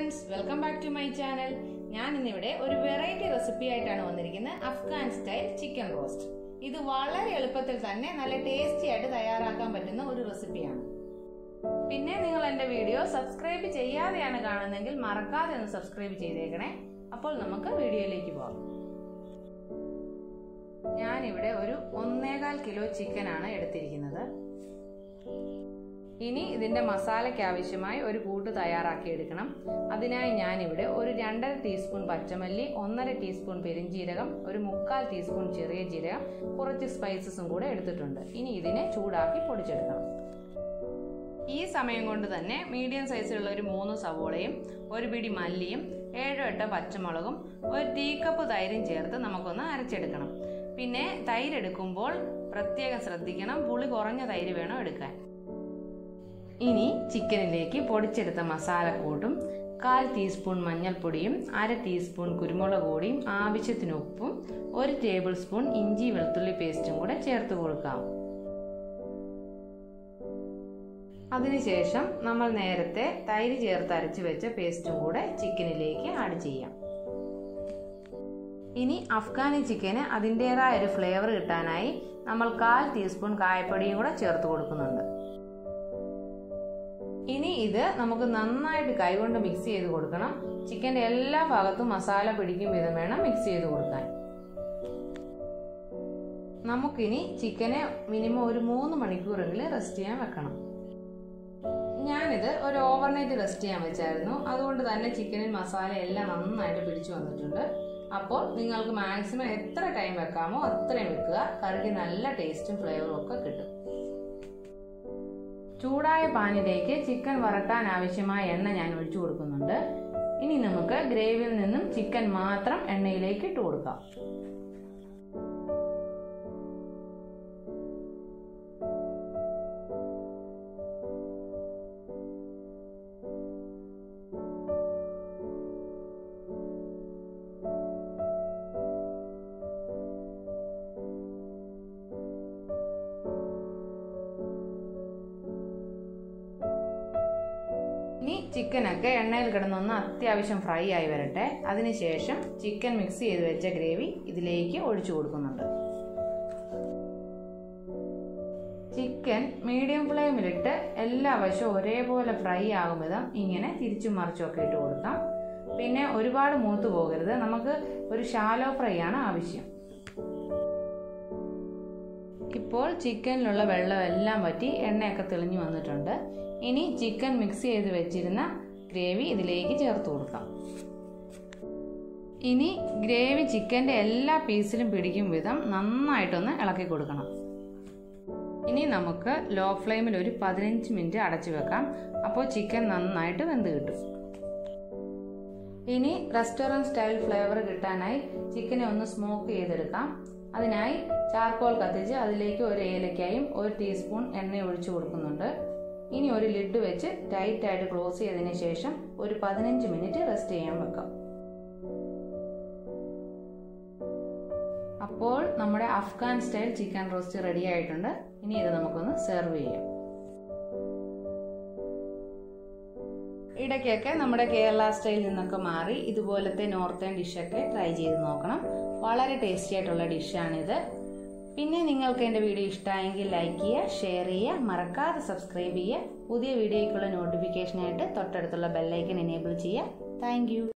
friends welcome back to my channel ഞാൻ ഇന്നിവിടെ ഒരു വെറൈറ്റി റെസിപ്പി ആയിട്ടാണ് വന്നിരിക്കുന്നത് അഫ്ഗാൻ സ്റ്റൈൽ ചിക്കൻ റോസ്റ്റ് ഇത് വളരെ എളുപ്പത്തിൽ തന്നെ നല്ല ടേസ്റ്റി ആയിട്ട് തയ്യാറാക്കാൻ പറ്റുന്ന ഒരു റെസിപ്പിയാണ് പിന്നെ നിങ്ങൾ എൻ്റെ വീഡിയോ സബ്സ്ക്രൈബ് ചെയ്യാതെയാണ് കാണുന്നതെങ്കിൽ മറക്കാതെ ഒന്ന് സബ്സ്ക്രൈബ് ചെയ്തേക്കണേ അപ്പോൾ നമുക്ക് വീഡിയോയിലേക്ക് പോകാം ഞാനിവിടെ ഒരു ഒന്നേകാൽ കിലോ ചിക്കനാണ് എടുത്തിരിക്കുന്നത് ഇനി ഇതിന്റെ മസാലയ്ക്ക് ആവശ്യമായി ഒരു കൂട്ട് തയ്യാറാക്കി എടുക്കണം അതിനായി ഞാനിവിടെ ഒരു രണ്ടര ടീസ്പൂൺ പച്ചമല്ലി ഒന്നര ടീസ്പൂൺ പെരിഞ്ജീരകം ഒരു മുക്കാൽ ടീസ്പൂൺ ചെറിയ ജീരകം കുറച്ച് സ്പൈസസും കൂടെ എടുത്തിട്ടുണ്ട് ഇനി ഇതിനെ ചൂടാക്കി പൊടിച്ചെടുക്കണം ഈ സമയം കൊണ്ട് തന്നെ മീഡിയം സൈസിലുള്ള ഒരു മൂന്ന് സവോളയും ഒരു പിടി മല്ലിയും ഏഴോ എട്ടോ പച്ചമുളകും ഒരു ടീ കപ്പ് തൈരും ചേർത്ത് നമുക്കൊന്ന് അരച്ചെടുക്കണം പിന്നെ തൈര് എടുക്കുമ്പോൾ പ്രത്യേകം ശ്രദ്ധിക്കണം പുളി കുറഞ്ഞ തൈര് വേണം എടുക്കാൻ ഇനി ചിക്കനിലേക്ക് പൊടിച്ചെടുത്ത മസാലക്കൂട്ടും കാൽ ടീസ്പൂൺ മഞ്ഞൾപ്പൊടിയും അര ടീസ്പൂൺ കുരുമുളക് പൊടിയും ആവശ്യത്തിന് ഉപ്പും ഒരു ടേബിൾ സ്പൂൺ ഇഞ്ചി വെളുത്തുള്ളി പേസ്റ്റും കൂടെ ചേർത്ത് കൊടുക്കാം അതിനുശേഷം നമ്മൾ നേരത്തെ തൈര് ചേർത്ത് അരച്ചു വെച്ച പേസ്റ്റും കൂടെ ചിക്കനിലേക്ക് ആഡ് ചെയ്യാം ഇനി അഫ്ഗാനി ചിക്കന് അതിൻ്റെതായ ഒരു ഫ്ലേവർ കിട്ടാനായി നമ്മൾ കാൽ ടീസ്പൂൺ കായപ്പൊടിയും കൂടെ ചേർത്ത് കൊടുക്കുന്നുണ്ട് ഇനി ഇത് നമുക്ക് നന്നായിട്ട് കൈകൊണ്ട് മിക്സ് ചെയ്ത് കൊടുക്കണം ചിക്കൻ്റെ എല്ലാ ഭാഗത്തും മസാല പിടിക്കും വിധം വേണം മിക്സ് ചെയ്ത് കൊടുക്കാൻ നമുക്കിനി ചിക്കനെ മിനിമം ഒരു മൂന്ന് മണിക്കൂറെങ്കിലും റെസ്റ്റ് ചെയ്യാൻ വെക്കണം ഞാനിത് ഒരു ഓവർനൈറ്റ് റെസ്റ്റ് ചെയ്യാൻ വെച്ചായിരുന്നു അതുകൊണ്ട് തന്നെ ചിക്കനിൽ മസാല എല്ലാം നന്നായിട്ട് പിടിച്ചു വന്നിട്ടുണ്ട് അപ്പോൾ നിങ്ങൾക്ക് മാക്സിമം എത്ര ടൈം വെക്കാമോ അത്രയും വെക്കുക കറിക്ക് നല്ല ടേസ്റ്റും ഫ്ലേവറും ഒക്കെ കിട്ടും ചൂടായ പാനിലേക്ക് ചിക്കൻ വറക്കാൻ ആവശ്യമായ എണ്ണ ഞാൻ ഒഴിച്ചു കൊടുക്കുന്നുണ്ട് ഇനി നമുക്ക് ഗ്രേവിയിൽ നിന്നും ചിക്കൻ മാത്രം എണ്ണയിലേക്ക് ഇട്ട് കൊടുക്കാം ഇനി ചിക്കനൊക്കെ എണ്ണയിൽ കിടന്നൊന്ന് അത്യാവശ്യം ഫ്രൈ ആയി വരട്ടെ അതിനുശേഷം ചിക്കൻ മിക്സ് ചെയ്ത് വെച്ച ഗ്രേവി ഇതിലേക്ക് ഒഴിച്ചു കൊടുക്കുന്നുണ്ട് ചിക്കൻ മീഡിയം ഫ്ലെയിമിലിട്ട് എല്ലാ വശവും ഒരേപോലെ ഫ്രൈ ആകും വിധം ഇങ്ങനെ തിരിച്ചും മറിച്ചും ഒക്കെ ഇട്ട് കൊടുക്കാം പിന്നെ ഒരുപാട് മൂത്ത് പോകരുത് നമുക്ക് ഒരു ഷാലോ ഫ്രൈ ആണ് ആവശ്യം ഇപ്പോൾ ചിക്കനിലുള്ള വെള്ളം എല്ലാം വറ്റി എണ്ണയൊക്കെ തെളിഞ്ഞു വന്നിട്ടുണ്ട് ഇനി ചിക്കൻ മിക്സ് ചെയ്ത് വെച്ചിരുന്ന ഗ്രേവി ഇതിലേക്ക് ചേർത്ത് കൊടുക്കാം ഇനി ഗ്രേവി ചിക്കൻ്റെ എല്ലാ പീസിലും പിടിക്കും വിധം നന്നായിട്ടൊന്ന് ഇളക്കി കൊടുക്കണം ഇനി നമുക്ക് ലോ ഫ്ലെയിമിൽ ഒരു പതിനഞ്ച് മിനിറ്റ് അടച്ചു വെക്കാം അപ്പോൾ ചിക്കൻ നന്നായിട്ട് വെന്ത് കിട്ടും ഇനി റെസ്റ്റോറൻറ്റ് സ്റ്റൈൽ ഫ്ലേവർ കിട്ടാനായി ചിക്കനെ ഒന്ന് സ്മോക്ക് ചെയ്തെടുക്കാം അതിനായി ചാർക്കോൾ കത്തിച്ച് അതിലേക്ക് ഒരു ഏലക്കായും ഒരു ടീസ്പൂൺ എണ്ണ ഒഴിച്ചു കൊടുക്കുന്നുണ്ട് ഇനി ഒരു ലിഡ് വെച്ച് ടൈറ്റ് ആയിട്ട് ക്ലോസ് ചെയ്തതിന് ശേഷം ഒരു പതിനഞ്ച് മിനിറ്റ് റെസ്റ്റ് ചെയ്യാൻ വെക്കാം അപ്പോൾ നമ്മുടെ Afghan style chicken roast ready ആയിട്ടുണ്ട് ഇനി ഇത് നമുക്കൊന്ന് സെർവ് ചെയ്യാം ഇടയ്ക്കൊക്കെ നമ്മുടെ കേരള സ്റ്റൈലിൽ നിന്നൊക്കെ മാറി ഇതുപോലത്തെ നോർത്തേൺ ഡിഷൊക്കെ ട്രൈ ചെയ്ത് നോക്കണം വളരെ ടേസ്റ്റി ആയിട്ടുള്ള ഡിഷാണിത് പിന്നെ നിങ്ങൾക്ക് എൻ്റെ വീഡിയോ ഇഷ്ടമായെങ്കിൽ ലൈക്ക് ചെയ്യുക ഷെയർ ചെയ്യുക മറക്കാതെ സബ്സ്ക്രൈബ് ചെയ്യുക പുതിയ വീഡിയോയ്ക്കുള്ള നോട്ടിഫിക്കേഷനായിട്ട് തൊട്ടടുത്തുള്ള ബെല്ലൈക്കൻ എനേബിൾ ചെയ്യുക താങ്ക്